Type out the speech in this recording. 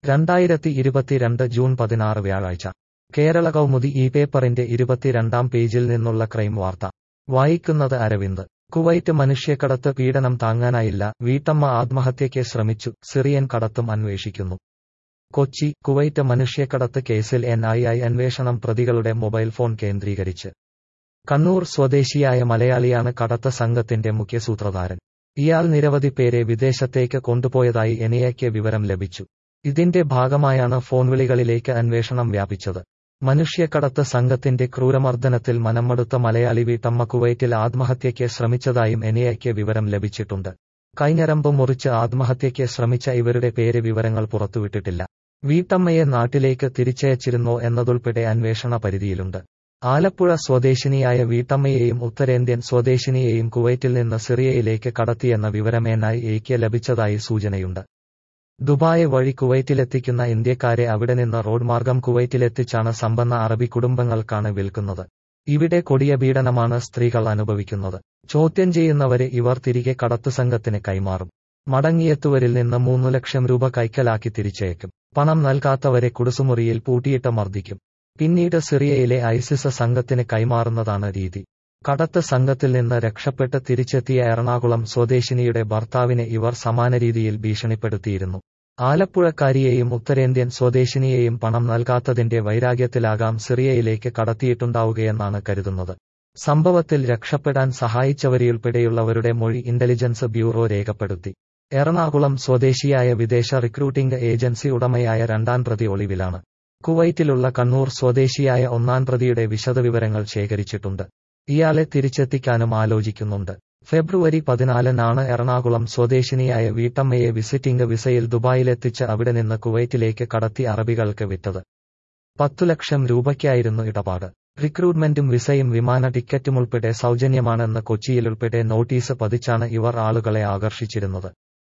രണ്ടായിരത്തി ഇരുപത്തിരണ്ട് ജൂൺ പതിനാറ് വ്യാഴാഴ്ച കേരള കൗമുദി ഈ പേപ്പറിന്റെ ഇരുപത്തിരണ്ടാം പേജിൽ നിന്നുള്ള ക്രൈം വാർത്ത വായിക്കുന്നത് അരവിന്ദ് കുവൈറ്റ് മനുഷ്യക്കടത്ത് പീഡനം താങ്ങാനായില്ല വീട്ടമ്മ ആത്മഹത്യയ്ക്ക് ശ്രമിച്ചു സിറിയൻ കടത്തും അന്വേഷിക്കുന്നു കൊച്ചി കുവൈറ്റ് മനുഷ്യക്കടത്ത് കേസിൽ എൻ ഐ ഐ അന്വേഷണം പ്രതികളുടെ മൊബൈൽ ഫോൺ കേന്ദ്രീകരിച്ച് കണ്ണൂർ സ്വദേശിയായ മലയാളിയാണ് കടത്ത സംഘത്തിന്റെ മുഖ്യ സൂത്രധാരൻ ഇയാൾ നിരവധി പേരെ വിദേശത്തേക്ക് കൊണ്ടുപോയതായി എനിയയ്ക്ക് വിവരം ലഭിച്ചു ഇതിന്റെ ഭാഗമായാണ് ഫോൺ വിളികളിലേക്ക് അന്വേഷണം വ്യാപിച്ചത് മനുഷ്യക്കടത്ത് സംഘത്തിന്റെ ക്രൂരമർദ്ദനത്തിൽ മനംമടുത്ത മലയാളി വീട്ടമ്മ കുവൈറ്റിൽ ആത്മഹത്യയ്ക്ക് ശ്രമിച്ചതായും എനിയയ്ക്ക് വിവരം ലഭിച്ചിട്ടുണ്ട് കൈഞ്ഞരമ്പ് മുറിച്ച് ആത്മഹത്യയ്ക്ക് ശ്രമിച്ച ഇവരുടെ പേര് വിവരങ്ങൾ പുറത്തുവിട്ടിട്ടില്ല വീട്ടമ്മയെ നാട്ടിലേക്ക് തിരിച്ചയച്ചിരുന്നോ എന്നതുൾപ്പെടെ അന്വേഷണ പരിധിയിലുണ്ട് ആലപ്പുഴ സ്വദേശിനിയായ വീട്ടമ്മയെയും ഉത്തരേന്ത്യൻ സ്വദേശിനിയെയും കുവൈറ്റിൽ നിന്ന് സിറിയയിലേക്ക് കടത്തിയെന്ന വിവരം എൻ ഐ എക്ക് ലഭിച്ചതായി സൂചനയുണ്ട് ദുബായ് വഴി കുവൈറ്റിലെത്തിക്കുന്ന ഇന്ത്യക്കാരെ അവിടെ നിന്ന് റോഡ് മാർഗം കുവൈറ്റിലെത്തിച്ചാണ് സമ്പന്ന അറബി കുടുംബങ്ങൾക്കാണ് വിൽക്കുന്നത് ഇവിടെ കൊടിയ പീഡനമാണ് സ്ത്രീകൾ അനുഭവിക്കുന്നത് ചോദ്യം ചെയ്യുന്നവരെ ഇവർ തിരികെ കടത്തു സംഘത്തിന് കൈമാറും മടങ്ങിയെത്തുവരിൽ നിന്ന് മൂന്നു ലക്ഷം രൂപ കൈക്കലാക്കി തിരിച്ചയക്കും പണം നൽകാത്തവരെ കുടുസുമുറിയിൽ പൂട്ടിയിട്ട് മർദ്ദിക്കും പിന്നീട് സിറിയയിലെ ഐസിസ് സംഘത്തിന് കൈമാറുന്നതാണ് രീതി കടത്ത് സംഘത്തിൽ നിന്ന് രക്ഷപ്പെട്ട് തിരിച്ചെത്തിയ എറണാകുളം സ്വദേശിനിയുടെ ഭർത്താവിനെ ഇവർ സമാന രീതിയിൽ ഭീഷണിപ്പെടുത്തിയിരുന്നു ആലപ്പുഴക്കാരിയെയും ഉത്തരേന്ത്യൻ സ്വദേശിനിയെയും പണം നൽകാത്തതിന്റെ വൈരാഗ്യത്തിലാകാം സിറിയയിലേക്ക് കടത്തിയിട്ടുണ്ടാവുകയെന്നാണ് കരുതുന്നത് സംഭവത്തിൽ രക്ഷപ്പെടാൻ സഹായിച്ചവരിയുൾപ്പെടെയുള്ളവരുടെ മൊഴി ഇന്റലിജൻസ് ബ്യൂറോ രേഖപ്പെടുത്തി എറണാകുളം സ്വദേശിയായ വിദേശ റിക്രൂട്ടിംഗ് ഏജൻസി ഉടമയായ രണ്ടാം പ്രതി ഒളിവിലാണ് കുവൈറ്റിലുള്ള കണ്ണൂർ സ്വദേശിയായ ഒന്നാം പ്രതിയുടെ വിശദവിവരങ്ങൾ ശേഖരിച്ചിട്ടുണ്ട് ഇയാളെ തിരിച്ചെത്തിക്കാനും ആലോചിക്കുന്നുണ്ട് ഫെബ്രുവരി പതിനാലിനാണ് എറണാകുളം സ്വദേശിനിയായ വീട്ടമ്മയെ വിസിറ്റിംഗ് വിസയിൽ ദുബായിലെത്തിച്ച് അവിടെ നിന്ന് കുവൈറ്റിലേക്ക് കടത്തി അറബികൾക്ക് വിറ്റത് പത്തു ലക്ഷം രൂപയ്ക്കായിരുന്നു ഇടപാട് റിക്രൂട്ട്മെന്റും വിസയും വിമാന ടിക്കറ്റുമുൾപ്പെടെ സൗജന്യമാണെന്ന് കൊച്ചിയിലുൾപ്പെടെ നോട്ടീസ് പതിച്ചാണ് ഇവർ ആളുകളെ ആകർഷിച്ചിരുന്നത്